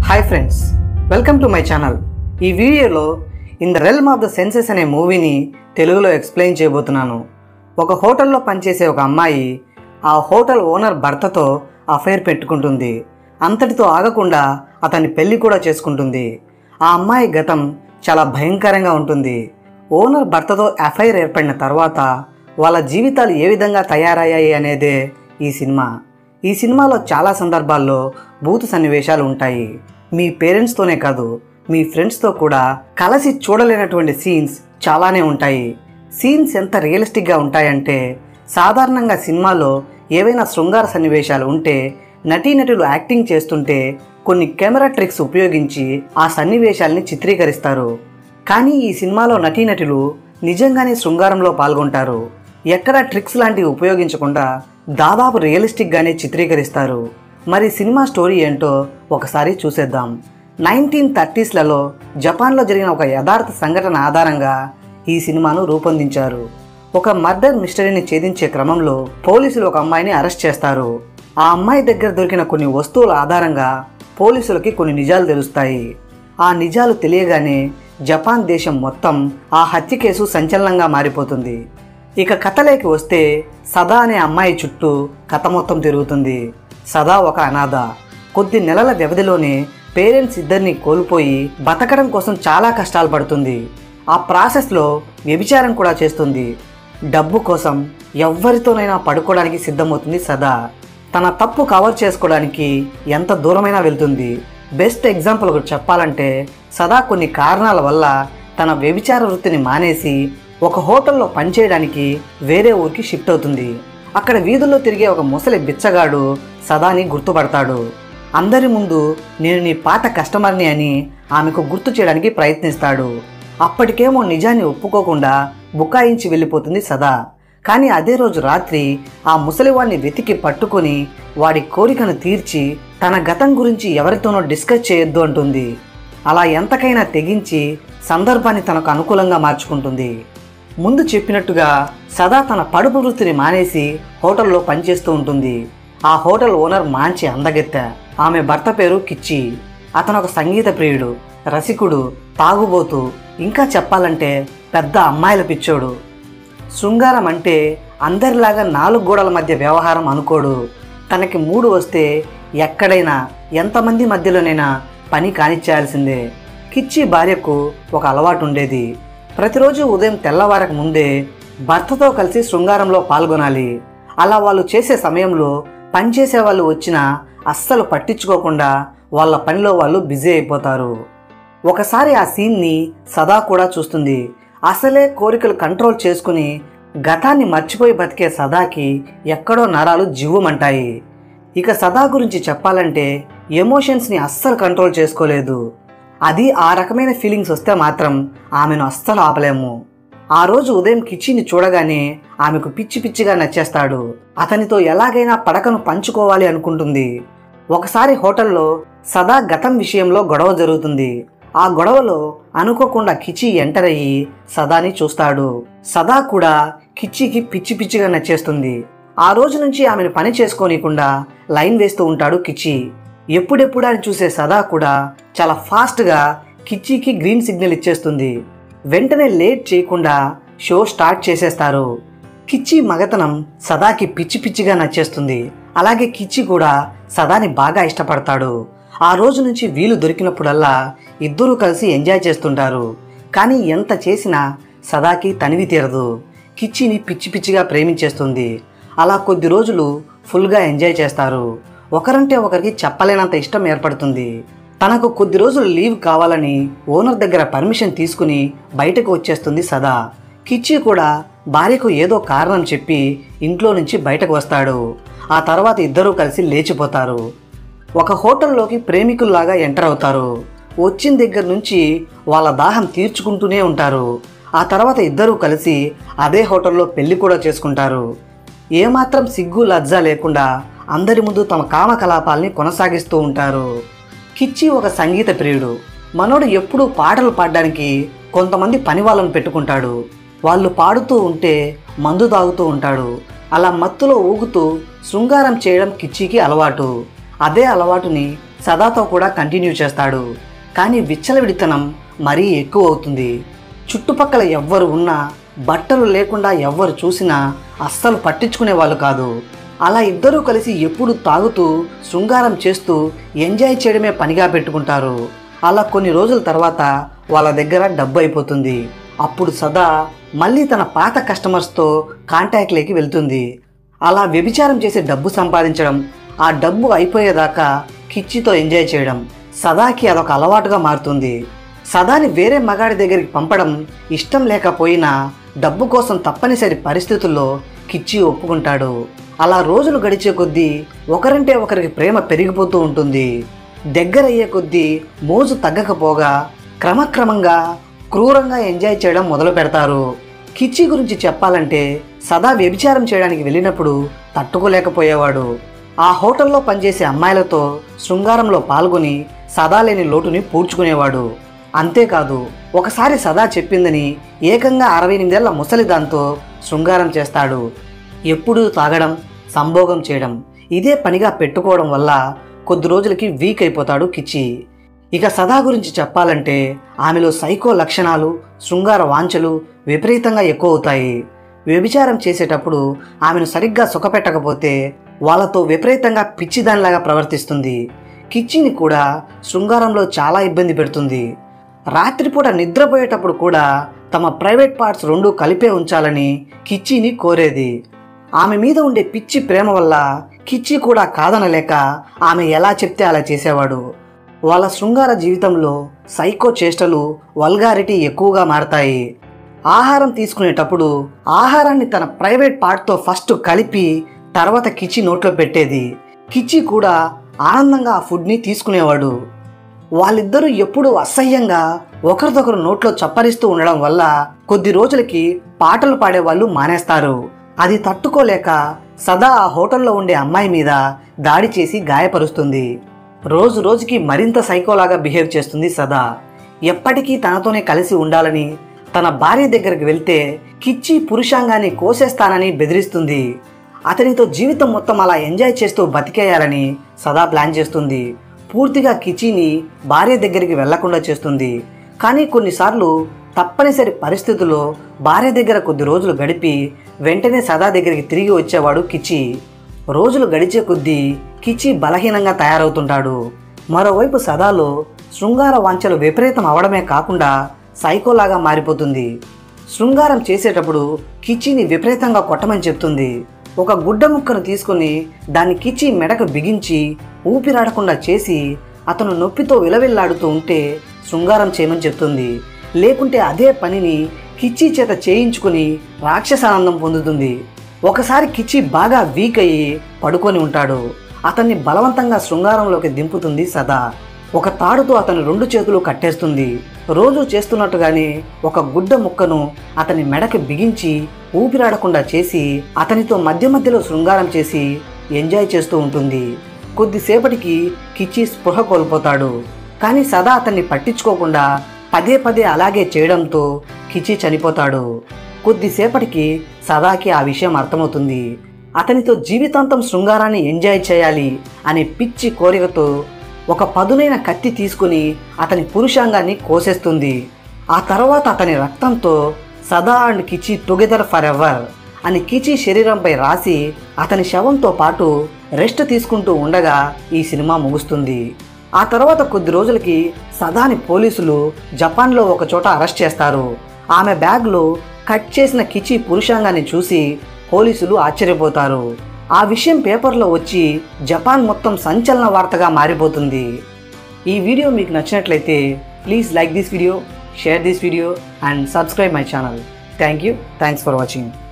hi friends welcome to my channel ఈ వీడియోలో in the realm of the senses అనే మూవీని తెలుగులో ఎక్స్ప్లెయిన్ చేయబోతున్నాను ఒక హోటల్లో పనిచేసే ఒక అమ్మాయి ఆ హోటల్ ఓనర్ భర్తతో అఫైర్ పెట్టుకుంటుంది అంతటితో ఆగకుండా అతన్ని పెళ్లి కూడా చేసుకుంటుంది ఆ అమ్మాయి గతం చాలా భయంకరంగా ఉంటుంది ఓనర్ భర్తతో అఫైర్ ఏర్పడిన తర్వాత వాళ్ళ జీవితాలు ఏ విధంగా తయారయ్యాయి అనేదే ఈ సినిమా ఈ సినిమాలో చాలా సందర్భాల్లో బూతు సన్నివేశాలు ఉంటాయి మీ పేరెంట్స్తోనే కాదు మీ ఫ్రెండ్స్తో కూడా కలిసి చూడలేనటువంటి సీన్స్ చాలానే ఉంటాయి సీన్స్ ఎంత రియలిస్టిక్గా ఉంటాయంటే సాధారణంగా సినిమాలో ఏవైనా శృంగార సన్నివేశాలు ఉంటే నటీనటులు యాక్టింగ్ చేస్తుంటే కొన్ని కెమెరా ట్రిక్స్ ఉపయోగించి ఆ సన్నివేశాల్ని చిత్రీకరిస్తారు కానీ ఈ సినిమాలో నటీనటులు నిజంగానే శృంగారంలో పాల్గొంటారు ఎక్కడా ట్రిక్స్ లాంటివి ఉపయోగించకుండా దాదాపు రియలిస్టిక్గానే చిత్రీకరిస్తారు మరి సినిమా స్టోరీ ఏంటో ఒకసారి చూసేద్దాం నైన్టీన్ థర్టీస్లలో జపాన్లో జరిగిన ఒక యథార్థ సంఘటన ఆధారంగా ఈ సినిమాను రూపొందించారు ఒక మర్డర్ మిస్టరీని ఛేదించే క్రమంలో పోలీసులు ఒక అమ్మాయిని అరెస్ట్ చేస్తారు ఆ అమ్మాయి దగ్గర దొరికిన కొన్ని వస్తువుల ఆధారంగా పోలీసులకి కొన్ని నిజాలు తెలుస్తాయి ఆ నిజాలు తెలియగానే జపాన్ దేశం మొత్తం ఆ హత్య కేసు సంచలనంగా మారిపోతుంది ఇక కథలోకి వస్తే సదా అనే అమ్మాయి చుట్టూ కథ మొత్తం తిరుగుతుంది సదా ఒక అనాథ కొద్ది నెలల వ్యవధిలోనే పేరెంట్స్ ఇద్దరిని కోల్పోయి బతకడం కోసం చాలా కష్టాలు పడుతుంది ఆ ప్రాసెస్లో వ్యభిచారం కూడా చేస్తుంది డబ్బు కోసం ఎవరితోనైనా పడుకోవడానికి సిద్ధమవుతుంది సదా తన తప్పు కవర్ చేసుకోవడానికి ఎంత దూరమైనా వెళ్తుంది బెస్ట్ ఎగ్జాంపుల్ ఒకటి చెప్పాలంటే సదా కొన్ని కారణాల వల్ల తన వ్యభిచార వృత్తిని మానేసి ఒక హోటల్లో పనిచేయడానికి వేరే ఊరికి షిఫ్ట్ అవుతుంది అక్కడ వీధుల్లో తిరిగే ఒక ముసలి బిచ్చగాడు సదాని గుర్తుపడతాడు అందరి ముందు నేను నీ పాత కస్టమర్ని అని ఆమెకు గుర్తు చేయడానికి ప్రయత్నిస్తాడు అప్పటికేమో నిజాన్ని ఒప్పుకోకుండా బుకాయించి వెళ్ళిపోతుంది సదా కానీ అదే రోజు రాత్రి ఆ ముసలివాడిని వెతికి పట్టుకొని వాడి కోరికను తీర్చి తన గతం గురించి ఎవరితోనో డిస్కస్ చేయొద్దు అంటుంది అలా ఎంతకైనా తెగించి సందర్భాన్ని తనకు అనుకూలంగా మార్చుకుంటుంది ముందు చెప్పినట్టుగా సదా తన పడుపు వృత్తిని మానేసి హోటల్లో పనిచేస్తూ ఉంటుంది ఆ హోటల్ ఓనర్ మాంచి అందగెత్త ఆమె భర్త పేరు కిచ్చి అతను ఒక సంగీత ప్రియుడు రసికుడు తాగుబోతు ఇంకా చెప్పాలంటే పెద్ద అమ్మాయిల పిచ్చోడు శృంగారం అంటే అందరిలాగా నాలుగు గోడల మధ్య వ్యవహారం అనుకోడు తనకి మూడు వస్తే ఎక్కడైనా ఎంతమంది మధ్యలోనైనా పని కానిచ్చేయాల్సిందే కిచ్చి భార్యకు ఒక అలవాటు ఉండేది ప్రతిరోజు ఉదయం తెల్లవారక ముందే భర్తతో కలిసి శృంగారంలో పాల్గొనాలి అలా వాళ్ళు చేసే సమయంలో పనిచేసే వాళ్ళు వచ్చినా అస్సలు పట్టించుకోకుండా వాళ్ళ పనిలో వాళ్ళు బిజీ అయిపోతారు ఒకసారి ఆ సీన్ని సదా కూడా చూస్తుంది అసలే కోరికలు కంట్రోల్ చేసుకుని గతాన్ని మర్చిపోయి బతికే సదాకి ఎక్కడో నరాలు జివ్వమంటాయి ఇక సదా గురించి చెప్పాలంటే ఎమోషన్స్ని అస్సలు కంట్రోల్ చేసుకోలేదు అది ఆ రకమైన ఫీలింగ్స్ వస్తే మాత్రం ఆమెను అస్సలు ఆపలేము ఆ రోజు ఉదయం కిచ్చిని చూడగానే ఆమెకు పిచ్చి పిచ్చిగా నచ్చేస్తాడు అతనితో ఎలాగైనా పడకను పంచుకోవాలి అనుకుంటుంది ఒకసారి హోటల్లో సదా గతం విషయంలో గొడవ జరుగుతుంది ఆ గొడవలో అనుకోకుండా కిచి ఎంటర్ అయ్యి సదాని చూస్తాడు సదా కూడా కిచ్చికి పిచ్చి పిచ్చిగా నచ్చేస్తుంది ఆ రోజు నుంచి ఆమెను పని చేసుకోనీయకుండా లైన్ వేస్తూ ఉంటాడు కిచి ఎప్పుడెప్పుడు అని చూసే సదా కూడా చాలా ఫాస్ట్గా కిచ్చికి గ్రీన్ సిగ్నల్ ఇచ్చేస్తుంది వెంటనే లేట్ చేయకుండా షో స్టార్ట్ చేసేస్తారు కిచ్చి మగతనం సదాకి పిచ్చి పిచ్చిగా నచ్చేస్తుంది అలాగే కిచ్చి కూడా సదాని బాగా ఇష్టపడతాడు ఆ రోజు నుంచి వీలు దొరికినప్పుడల్లా ఇద్దరూ కలిసి ఎంజాయ్ చేస్తుంటారు కానీ ఎంత చేసినా సదాకి తనివి తీరదు కిచ్చిని పిచ్చి పిచ్చిగా ప్రేమించేస్తుంది అలా కొద్ది రోజులు ఫుల్గా ఎంజాయ్ చేస్తారు ఒకరంటే ఒకరికి చెప్పలేనంత ఇష్టం ఏర్పడుతుంది తనకు కొద్ది రోజులు లీవ్ కావాలని ఓనర్ దగ్గర పర్మిషన్ తీసుకుని బయటకు వచ్చేస్తుంది సదా కిచ్చి కూడా భార్యకు ఏదో కారణం చెప్పి ఇంట్లో నుంచి బయటకు వస్తాడు ఆ తర్వాత ఇద్దరూ కలిసి లేచిపోతారు ఒక హోటల్లోకి ప్రేమికుల్లాగా ఎంటర్ అవుతారు వచ్చిన దగ్గర నుంచి వాళ్ళ దాహం తీర్చుకుంటూనే ఉంటారు ఆ తర్వాత ఇద్దరూ కలిసి అదే హోటల్లో పెళ్లి కూడా చేసుకుంటారు ఏమాత్రం సిగ్గు లజ్జ లేకుండా అందరి ముందు తమ కామకలాపాల్ని కొనసాగిస్తూ ఉంటారు కిచ్చి ఒక సంగీత ప్రియుడు మనోడు ఎప్పుడూ పాటలు పాడడానికి కొంతమంది పని వాళ్ళని పెట్టుకుంటాడు వాళ్ళు పాడుతూ ఉంటే మందు తాగుతూ ఉంటాడు అలా మత్తులో ఊగుతూ శృంగారం చేయడం కిచ్చికి అలవాటు అదే అలవాటుని సదాతో కూడా కంటిన్యూ చేస్తాడు కానీ విచ్చలవిడితనం మరీ ఎక్కువ అవుతుంది చుట్టుపక్కల ఎవ్వరు ఉన్నా బట్టలు లేకుండా ఎవ్వరు చూసినా అస్సలు పట్టించుకునే వాళ్ళు కాదు అలా ఇద్దరూ కలిసి ఎప్పుడు తాగుతూ శృంగారం చేస్తూ ఎంజాయ్ చేయడమే పనిగా పెట్టుకుంటారు అలా కొన్ని రోజుల తర్వాత వాళ్ళ దగ్గర డబ్బు అయిపోతుంది అప్పుడు సదా మళ్ళీ తన పాత కస్టమర్స్తో కాంటాక్ట్లోకి వెళ్తుంది అలా వ్యభిచారం చేసి డబ్బు సంపాదించడం ఆ డబ్బు అయిపోయేదాకా కిచ్చితో ఎంజాయ్ చేయడం సదాకి అదొక అలవాటుగా మారుతుంది సదాని వేరే మగాడి దగ్గరికి పంపడం ఇష్టం లేకపోయినా డబ్బు కోసం తప్పనిసరి పరిస్థితుల్లో కిచ్చి ఒప్పుకుంటాడు అలా రోజులు గడిచే కొద్దీ ఒకరంటే ఒకరికి ప్రేమ పెరిగిపోతూ ఉంటుంది దగ్గరయ్యే కొద్దీ మోజు తగ్గకపోగా క్రమక్రమంగా క్రూరంగా ఎంజాయ్ చేయడం మొదలు పెడతారు కిచ్చి గురించి చెప్పాలంటే సదా వ్యభిచారం చేయడానికి వెళ్ళినప్పుడు తట్టుకోలేకపోయేవాడు ఆ హోటల్లో పనిచేసే అమ్మాయిలతో శృంగారంలో పాల్గొని సదా లేని లోటుని పూడ్చుకునేవాడు అంతేకాదు ఒకసారి సదా చెప్పిందని ఏకంగా అరవై ఎనిమిదేళ్ల ముసలిదాంతో శృంగారం చేస్తాడు ఎప్పుడూ తాగడం సంభోగం చేయడం ఇదే పనిగా పెట్టుకోవడం వల్ల కొద్ది రోజులకి వీక్ అయిపోతాడు కిచ్చి ఇక సదా గురించి చెప్పాలంటే ఆమెలో సైకో లక్షణాలు శృంగార వాంఛలు విపరీతంగా ఎక్కువ అవుతాయి వ్యభిచారం చేసేటప్పుడు ఆమెను సరిగ్గా సుఖపెట్టకపోతే వాళ్ళతో విపరీతంగా పిచ్చిదానిలాగా ప్రవర్తిస్తుంది కిచ్చిని కూడా శృంగారంలో చాలా ఇబ్బంది పెడుతుంది రాత్రిపూట నిద్రపోయేటప్పుడు కూడా తమ ప్రైవేట్ పార్ట్స్ రెండు కలిపే ఉంచాలని కిచ్చిని కోరేది ఆమె మీద ఉండే పిచ్చి ప్రేమ వల్ల కిచ్చి కూడా కాదనలేక ఆమె ఎలా చెప్తే అలా చేసేవాడు వాళ్ళ శృంగార జీవితంలో సైకో చేష్టలు వల్గారిటీ ఎక్కువగా మారతాయి ఆహారం తీసుకునేటప్పుడు ఆహారాన్ని తన ప్రైవేట్ పార్ట్తో ఫస్ట్ కలిపి తర్వాత కిచి నోట్లో పెట్టేది కిచి కూడా ఆనందంగా ఆ ఫుడ్ని తీసుకునేవాడు వాళ్ళిద్దరూ ఎప్పుడూ అసహ్యంగా ఒకరిదొకరు నోట్లో చప్పరిస్తూ ఉండడం వల్ల కొద్ది రోజులకి పాటలు పాడేవాళ్ళు మానేస్తారు అది తట్టుకోలేక సదా ఆ హోటల్లో ఉండే అమ్మాయి మీద దాడి చేసి గాయపరుస్తుంది రోజు రోజుకి మరింత సైకోలాగా బిహేవ్ చేస్తుంది సదా ఎప్పటికీ తనతోనే కలిసి ఉండాలని తన భార్య దగ్గరికి వెళ్తే కిచ్చి పురుషాంగాన్ని కోసేస్తానని బెదిరిస్తుంది అతనితో జీవితం మొత్తం అలా ఎంజాయ్ చేస్తూ బతికేయాలని సదా ప్లాన్ చేస్తుంది పూర్తిగా కిచిని భార్య దగ్గరికి వెళ్లకుండా చేస్తుంది కానీ కొన్నిసార్లు తప్పనిసరి పరిస్థితుల్లో భార్య దగ్గర కొద్ది రోజులు గడిపి వెంటనే సదా దగ్గరికి తిరిగి వచ్చేవాడు కిచి రోజులు గడిచే కొద్దీ కిచి బలహీనంగా తయారవుతుంటాడు మరోవైపు సదాలో శృంగార వాంఛలు విపరీతం అవడమే కాకుండా సైకోలాగా మారిపోతుంది శృంగారం చేసేటప్పుడు కిచ్చిని విపరీతంగా కొట్టమని చెప్తుంది ఒక గుడ్డ ముక్కను తీసుకుని దాన్ని కిచ్చి మెడకు బిగించి ఊపిరాడకుండా చేసి అతను నొప్పితో విలవిల్లాడుతూ ఉంటే శృంగారం చేయమని చెప్తుంది లేకుంటే అదే పనిని కిచ్చి చేత చేయించుకుని రాక్షసానందం పొందుతుంది ఒకసారి కిచ్చి బాగా వీక్ అయ్యి పడుకొని ఉంటాడు అతన్ని బలవంతంగా శృంగారంలోకి దింపుతుంది సదా ఒక తాడుతో అతని రెండు చేతులు కట్టేస్తుంది రోజు చేస్తున్నట్టుగానే ఒక గుడ్డ ముక్కను అతని మెడకి బిగించి ఊపిరాడకుండా చేసి అతనితో మధ్య మధ్యలో శృంగారం చేసి ఎంజాయ్ చేస్తూ ఉంటుంది కొద్దిసేపటికి కిచ్చి స్పృహ కోల్పోతాడు కానీ సదా అతన్ని పట్టించుకోకుండా పదే పదే అలాగే చేయడంతో కిచి చనిపోతాడు కొద్దిసేపటికి సదాకి ఆ విషయం అర్థమవుతుంది అతనితో జీవితాంతం శృంగారాన్ని ఎంజాయ్ చేయాలి అనే పిచ్చి కోరికతో ఒక పదునైన కత్తి తీసుకుని అతని పురుషాంగాన్ని కోసేస్తుంది ఆ తర్వాత అతని రక్తంతో Sada and Kichi together forever ఎవర్ అని కిచి శరీరంపై రాసి అతని శవంతో పాటు రెస్ట్ తీసుకుంటూ ఉండగా ఈ సినిమా ముగుస్తుంది ఆ తర్వాత కొద్ది రోజులకి సదాని పోలీసులు జపాన్లో ఒక చోట అరెస్ట్ చేస్తారు ఆమె బ్యాగ్లో కట్ చేసిన కిచి పురుషాంగాన్ని చూసి పోలీసులు ఆశ్చర్యపోతారు ఆ విషయం పేపర్లో వచ్చి జపాన్ మొత్తం సంచలన వార్తగా మారిపోతుంది ఈ వీడియో మీకు నచ్చినట్లయితే please like this video share this video and subscribe my channel thank you thanks for watching